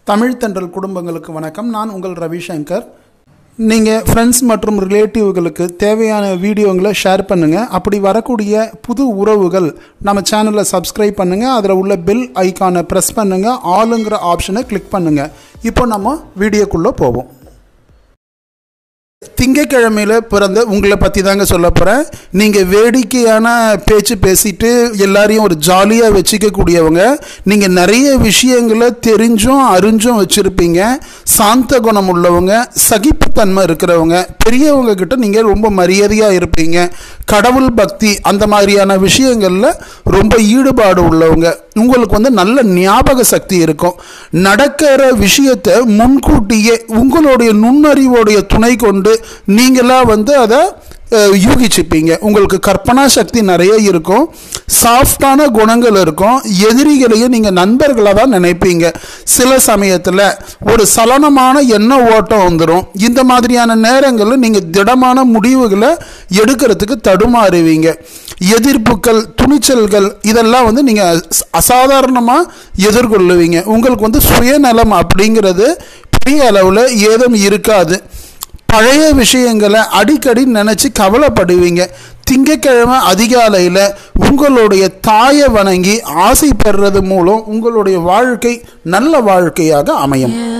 தமிழ் தென்றல் குடும்பங்களுக்கு வணக்கம் நான் உங்கள் ரவிசங்கர் நீங்கள் ஃப்ரெண்ட்ஸ் மற்றும் ரிலேட்டிவ்களுக்கு தேவையான வீடியோங்களை ஷேர் பண்ணுங்கள் அப்படி வரக்கூடிய புது உறவுகள் நம்ம சேனலை சப்ஸ்கிரைப் பண்ணுங்கள் அதில் உள்ள பெல் ஐக்கானை ப்ரெஸ் பண்ணுங்கள் ஆளுங்கிற ஆப்ஷனை கிளிக் பண்ணுங்கள் இப்போ நம்ம வீடியோக்குள்ளே போவோம் திங்கக்கிழமையில் பிறந்த உங்களை பற்றி தாங்க சொல்ல போகிறேன் நீங்கள் வேடிக்கையான பேச்சு பேசிட்டு எல்லாரையும் ஒரு ஜாலியாக வச்சுக்கக்கூடியவங்க நீங்கள் நிறைய விஷயங்களை தெரிஞ்சும் அறிஞ்சும் வச்சுருப்பீங்க சாந்த குணம் உள்ளவங்க சகிப்புத்தன்மை இருக்கிறவங்க பெரியவங்க கிட்ட நீங்கள் ரொம்ப மரியாதையாக இருப்பீங்க கடவுள் பக்தி அந்த மாதிரியான விஷயங்களில் ரொம்ப ஈடுபாடு உள்ளவங்க உங்களுக்கு வந்து நல்ல ஞாபக சக்தி இருக்கும் நடக்கிற விஷயத்தை முன்கூட்டியே உங்களுடைய நுண்ணறிவோடைய துணை கொண்டு நீங்களா வந்து அதை அஹ், யூகிச்சுப்பீங்க உங்களுக்கு கற்பனா சக்தி நிறைய இருக்கும் சாஃப்டான குணங்கள் இருக்கும் எதிரிகளையும் நீங்கள் நண்பர்களாக தான் நினைப்பீங்க சில சமயத்தில் ஒரு சலனமான எண்ண ஓட்டம் வந்துடும் இந்த மாதிரியான நேரங்களில் நீங்கள் திடமான முடிவுகளை எடுக்கிறதுக்கு தடுமாறுவீங்க எதிர்ப்புகள் துணிச்சல்கள் இதெல்லாம் வந்து நீங்கள் அசாதாரணமாக எதிர்கொள்ளுவீங்க உங்களுக்கு வந்து சுயநலம் அப்படிங்கிறது பெரிய அளவில் ஏதும் இருக்காது பழைய விஷயங்களை அடிக்கடி நினச்சி கவலைப்படுவீங்க திங்கக்கிழமை அதிகாலையில் உங்களுடைய தாயை வணங்கி ஆசை பெறுறது மூலம் உங்களுடைய வாழ்க்கை நல்ல வாழ்க்கையாக அமையும்